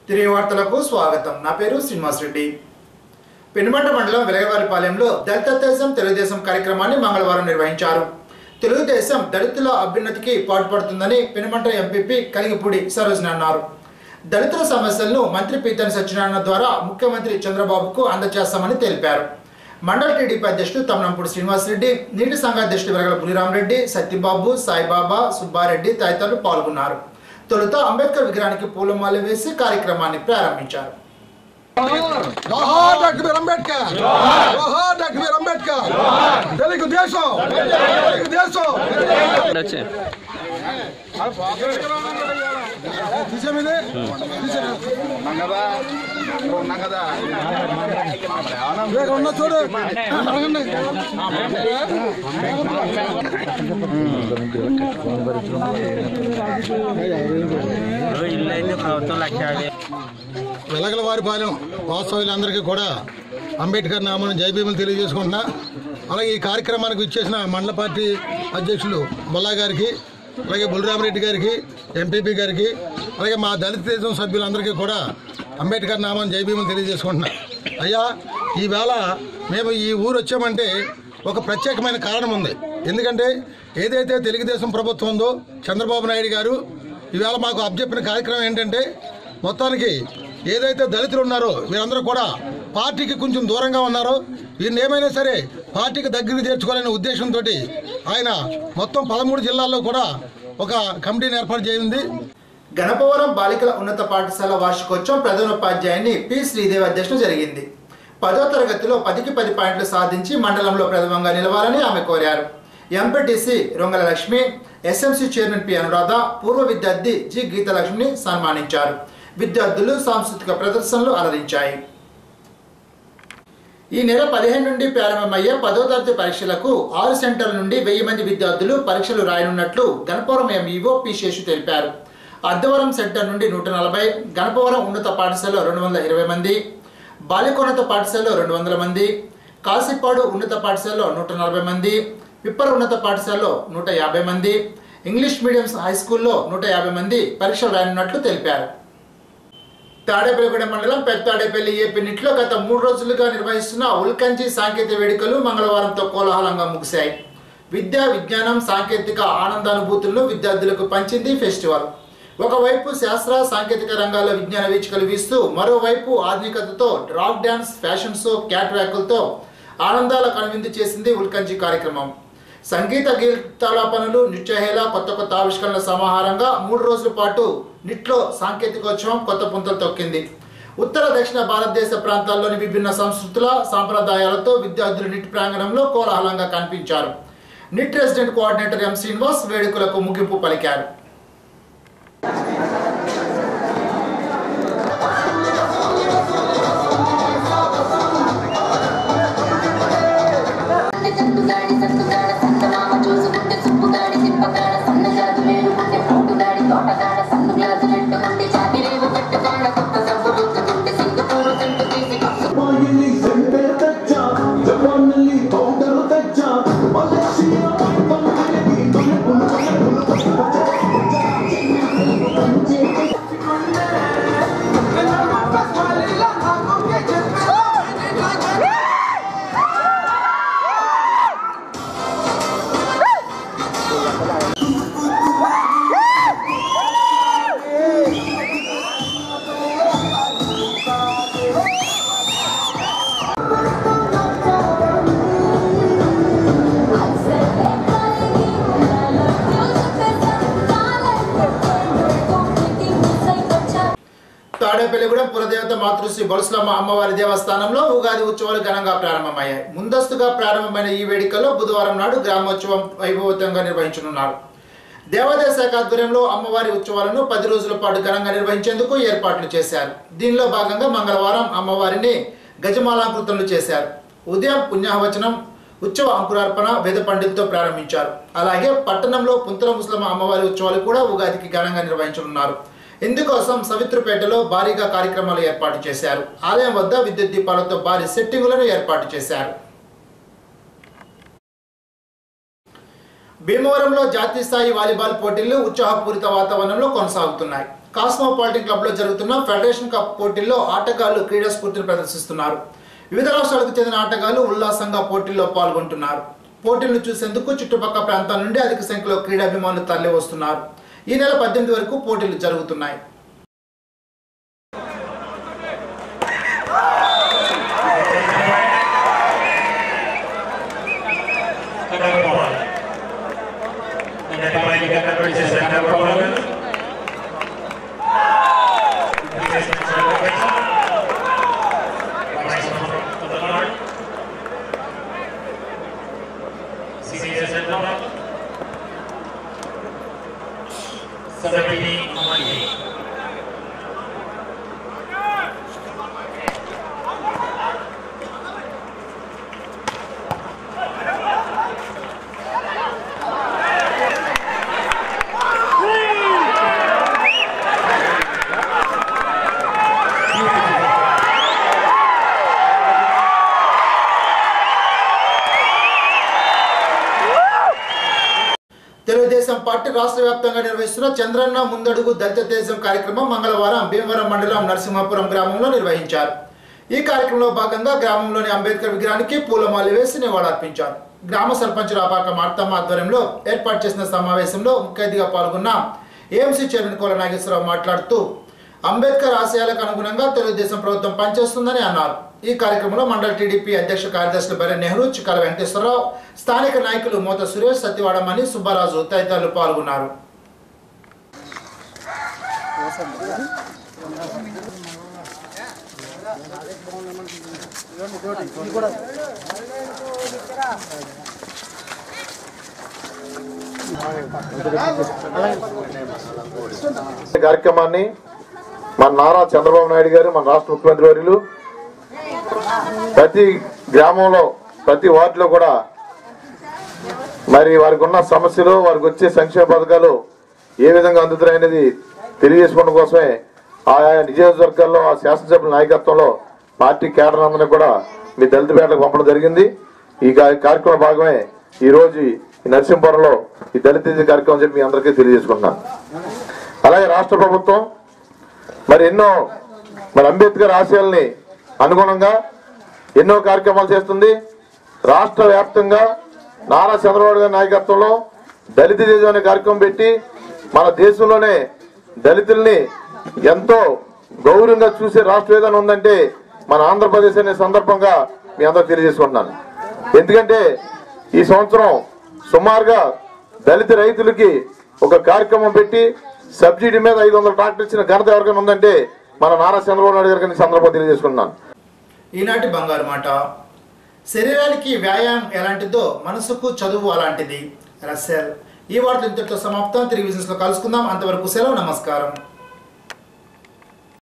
తిరిగి వార్తలకు స్వాగతం నా పేరు శ్రీనివాస్ రెడ్డి పెనుమంట మండలం వెలగవారిపాలెంలో దళిత దేశం తెలుగుదేశం కార్యక్రమాన్ని మంగళవారం నిర్వహించారు తెలుగుదేశం దళితుల అభ్యున్నతికి పాటుపడుతుందని పెనుమంట ఎంపీపీ కలిగిపూడి సరోజన అన్నారు దళితుల సమస్యలను మంత్రి పీతన్ సత్యనారాయణ ద్వారా ముఖ్యమంత్రి చంద్రబాబుకు అందజేస్తామని తెలిపారు మండల టీడీపీ అధ్యక్షుడు తమ్మనంపూడి శ్రీనివాసరెడ్డి నీటి సంఘ అధ్యక్షుడు వెరగల పులిరామరెడ్డి సత్యబాబు సాయిబాబా సుబ్బారెడ్డి తదితరులు పాల్గొన్నారు తొలుత అంబేద్కర్ విగ్రహానికి పూలమాల వేసి కార్యక్రమాన్ని ప్రారంభించారు జోహార్ డాక్టర్ బిఆర్ అంబేద్కర్ జోహార్ డాక్టర్ బిఆర్ అంబేద్కర్ తెలుగు దేశం తెలుగు దేశం వచ్చే తీసేమిది ఉన్న చూడు అడగండి. ఇల్లు అయితే ప్రభుత్వం లక్ష యాభై వెలగల వారిపాలెం వాస్తవ్యులందరికీ కూడా అంబేద్కర్ నామను జైభీములు తెలియజేసుకుంటున్నా అలాగే ఈ కార్యక్రమానికి ఇచ్చేసిన మండల పార్టీ అధ్యక్షులు బొల్లా గారికి అలాగే బుల్రామరెడ్డి గారికి ఎంపీపీ గారికి అలాగే మా దళిత దేశం సభ్యులందరికీ కూడా అంబేద్కర్ నామాన్ని జైభీములు తెలియజేసుకుంటున్నా అయ్యా ఈవేళ మేము ఈ ఊరు వచ్చామంటే ఒక ప్రత్యేకమైన కారణం ఉంది ఎందుకంటే ఏదైతే తెలుగుదేశం ప్రభుత్వం ఉందో చంద్రబాబు నాయుడు గారు ఈవేళ మాకు అప్పచెప్పిన కార్యక్రమం ఏంటంటే మొత్తానికి ఏదైతే దళితులు ఉన్నారో వీరందరూ కూడా పార్టీకి కొంచెం దూరంగా ఉన్నారో వీరిని ఏమైనా సరే పార్టీకి దగ్గరికి చేర్చుకోవాలనే ఉద్దేశంతో ఆయన మొత్తం పదమూడు జిల్లాల్లో కూడా ఒక కమిటీని ఏర్పాటు చేయింది గణపవరం బాలికల ఉన్నత పాఠశాల వార్షికోత్సవం ప్రధానోపాధ్యాయుని పి శ్రీదేవి అధ్యక్షత జరిగింది పదో తరగతిలో పదికి పది పాయింట్లు సాధించి మండలంలో ప్రథమంగా నిలవాలని ఆమె కోరారు MPTC Rongala Lakshmi SMC chairman P Anuradha పూర్వ విద్యార్థి జి గీతలక్ష్మిని సన్మానించారు విద్యార్థులు సాంస్కృతిక ప్రదర్శనలు అలరించాయి ఈ నెల పదిహేను నుండి ప్రారంభమయ్యే పదో తరగతి పరీక్షలకు ఆరు సెంటర్ల నుండి వెయ్యి మంది విద్యార్థులు పరీక్షలు రాయనున్నట్లు గణపవరం ఎంఈఓ పి శేషు తెలిపారు అద్దవరం సెంటర్ నుండి నూట నలభై గణపవరం ఉన్నత పాఠశాలలో రెండు వందల ఇరవై మంది బాలికోన్నత పాఠశాలలో రెండు వందల మంది కాసిపాడు ఉన్నత పాఠశాలలో నూట నలభై మంది పిప్పర్ ఉన్నత పాఠశాలలో నూట యాభై మంది ఇంగ్లీష్ మీడియం హై స్కూల్లో నూట యాభై మంది పరీక్షలు రాయనున్నట్లు తెలిపారు తాడేపల్లిగూడెం మండలం పెద్దాడేపల్లి ఏపీనిట్లో గత మూడు రోజులుగా నిర్వహిస్తున్న ఉల్కంచి సాంకేతిక వేడుకలు మంగళవారంతో కోలాహలంగా ముగిశాయి విద్య విజ్ఞానం సాంకేతిక ఆనందానుభూతులను విద్యార్థులకు పంచింది ఫెస్టివల్ ఒకవైపు శాస్త్ర సాంకేతిక రంగాల్లో విజ్ఞాన వీచికలు వీస్తూ మరోవైపు ఆధునికతతో రాక్ డ్యాన్స్ ఫ్యాషన్ షో క్యాట్ వ్యాకులతో ఆనందాల కనువిందు చేసింది ఉల్కంచి కార్యక్రమం సంగీత గీతాలాపనలు నృత్యహేళ కొత్త కొత్త ఆవిష్కరణల సమాహారంగా మూడు రోజుల పాటు నిట్లో సాంకేతికోత్సవం కొత్త పుంతలు తొక్కింది ఉత్తర దక్షిణ భారతదేశ ప్రాంతాల్లోని విభిన్న సంస్కృతుల సాంప్రదాయాలతో విద్యార్థులు నిట్ ప్రాంగణంలో కోలాహలంగా కనిపించారు NIT resident coordinator M Srinivas వేడుకలకు ముగింపు పలికారు సత్తుగాడి సత్తుగాడ సంతమామ చూసుకుంటే సుప్పుగాడి సింపగాడ సన్నజాజు వేరుకుంటే పోటుగాడి తోటగాడ సన్ను గ్లాసు పెట్టుకుంటే చాపిరేవు పెట్టుకోండ కొత్త సబ్బు రుద్దుకుంటే సింగపూరు సెంటు తీసి కొట్టు Finally, sempre taccia, Giovanni, powder taccia, Malaysia, Bangladesh, Tadepalligudem పురదేవత మాతృశ్రీ బొలసలమ్మ అమ్మవారి దేవస్థానంలో ఉగాది ఉత్సవాలు ఘనంగా ప్రారంభమయ్యాయి ముందస్తుగా ప్రారంభమైన ఈ వేడుకలో బుధవారం నాడు గ్రామోత్సవం వైభవతంగా నిర్వహించనున్నారు దేవాదాయ శాఖ ఆధ్వర్యంలో అమ్మవారి ఉత్సవాలను పది రోజుల పాటు ఘనంగా నిర్వహించేందుకు ఏర్పాట్లు చేశారు దీనిలో భాగంగా మంగళవారం అమ్మవారిని గజమాలాకృతులు చేశారు ఉదయం పుణ్యాహవచనం ఉత్సవ అంకురార్పణ వేద పండితులతో ప్రారంభించారు అలాగే పట్టణంలో పుంతల ముస్లమ్మ అమ్మవారి ఉత్సవాలు కూడా ఉగాదికి ఘనంగా నిర్వహించనున్నారు ఇందుకోసం సవిత్రుపేటలో భారీగా కార్యక్రమాలు ఏర్పాటు చేశారు ఆలయం వద్ద విద్యుత్ దీపాలతో భారీ సెట్టింగులను ఏర్పాటు చేశారు భీమవరంలో జాతీయ స్థాయి వాలీబాల్ పోటీలు ఉత్సాహపూరిత వాతావరణంలో కొనసాగుతున్నాయి కాస్మోపాలిటన్ క్లబ్లో జరుగుతున్న ఫెడరేషన్ కప్ పోటీల్లో ఆటగాళ్లు క్రీడా స్ఫూర్తిని ప్రదర్శిస్తున్నారు వివిధ రాష్ట్రాలకు చెందిన ఆటగాళ్లు ఉల్లాసంగా పోటీల్లో పాల్గొంటున్నారు పోటీలను చూసేందుకు చుట్టుపక్కల ప్రాంతాల నుండి అధిక సంఖ్యలో క్రీడాభిమానులు తరలి వస్తున్నారు ఈ నెల పద్దెనిమిది వరకు పోటీలు జరుగుతున్నాయి Seventeen twenty. తెలుగుదేశం పార్టీ రాష్ట్ర వ్యాప్తంగా నిర్వహిస్తున్న చంద్రన్న ముందడుగు దళిత తేజం కార్యక్రమం మంగళవారం భీమవరం మండలం నరసింహాపురం గ్రామంలో నిర్వహించారు ఈ కార్యక్రమంలో భాగంగా గ్రామంలోని అంబేద్కర్ విగ్రహానికి పూలమాల వేసి నివాళులర్పించారు గ్రామ సర్పంచ్ రాపాక మార్తమ్మ ఆధ్వర్యంలో ఏర్పాటు చేసిన సమావేశంలో ముఖ్య అతిథిగా పాల్గొన్న ఏఎంసీ చైర్మన్ కోల నాగేశ్వరరావు మాట్లాడుతూ అంబేద్కర్ ఆశయాలకు అనుగుణంగా తెలుగుదేశం ప్రభుత్వం పనిచేస్తుందని అన్నారు ఈ కార్యక్రమంలో మండల టీడీపీ అధ్యక్ష కార్యదర్శులు బర్రె నెహ్రూ చిక్కాల వెంకటేశ్వరరావు స్థానిక నాయకులు మోత సురేష్ సత్యవాడమణి సుబ్బరాజు తదితరులు పాల్గొన్నారు ఈ కార్యక్రమాన్ని మన నారా చంద్రబాబు నాయుడు గారు మన రాష్ట్ర ముఖ్యమంత్రి వర్యులు ప్రతి గ్రామంలో ప్రతి వార్డులో కూడా మరి వారికి ఉన్న సమస్యలు వారికి వచ్చే సంక్షేమ పథకాలు ఏ విధంగా అందుతున్నాయనేది తెలియజేసుకోవడం కోసమే ఆయా నియోజకవర్గాల్లో ఆ శాసనసభ్యుల నాయకత్వంలో పార్టీ కేడర్ అందరినీ కూడా మీ దళిత పేటకు పంపడం జరిగింది ఈ కా- కార్యక్రమం భాగమే ఈ రోజు ఈ నరసింహపురంలో ఈ దళిత కార్యక్రమం చెప్పి మీ అందరికీ తెలియజేసుకుంటున్నాను అలాగే రాష్ట్ర ప్రభుత్వం మరి ఎన్నో మరి అంబేద్కర్ ఆశయాల్ని అనుగుణంగా ఎన్నో కార్యక్రమాలు చేస్తుంది రాష్ట్ర వ్యాప్తంగా నారా చంద్రబాబు గారి నాయకత్వంలో దళిత దేశం అనే కార్యక్రమం పెట్టి మన దేశంలోనే దళితుల్ని ఎంతో గౌరవంగా చూసే రాష్ట్రం ఏదైనా ఉందంటే మన ఆంధ్రప్రదేశ్ అనే సందర్భంగా మీ అందరూ తెలియజేసుకుంటున్నాను ఎందుకంటే ఈ సంవత్సరం సుమారుగా దళిత రైతులకి ఒక కార్యక్రమం పెట్టి సబ్సిడీ మీద ఐదు వందల ట్రాక్టర్ ఇచ్చిన ఘనత ఎవరికైనా ఉందంటే మన నారా చంద్రబాబు నాయుడు గారికి ఈ సందర్భంగా తెలియజేసుకుంటున్నాను ఈనాటి బంగారు మాట శరీరానికి వ్యాయామం ఎలాంటిదో మనసుకు చదువు అలాంటిది రస్సెల్ ఈ వార్తలు ఇంతటితో సమాప్తం తిరిగి బిజినెస్ లో కలుసుకుందాం అంతవరకు సెలవు నమస్కారం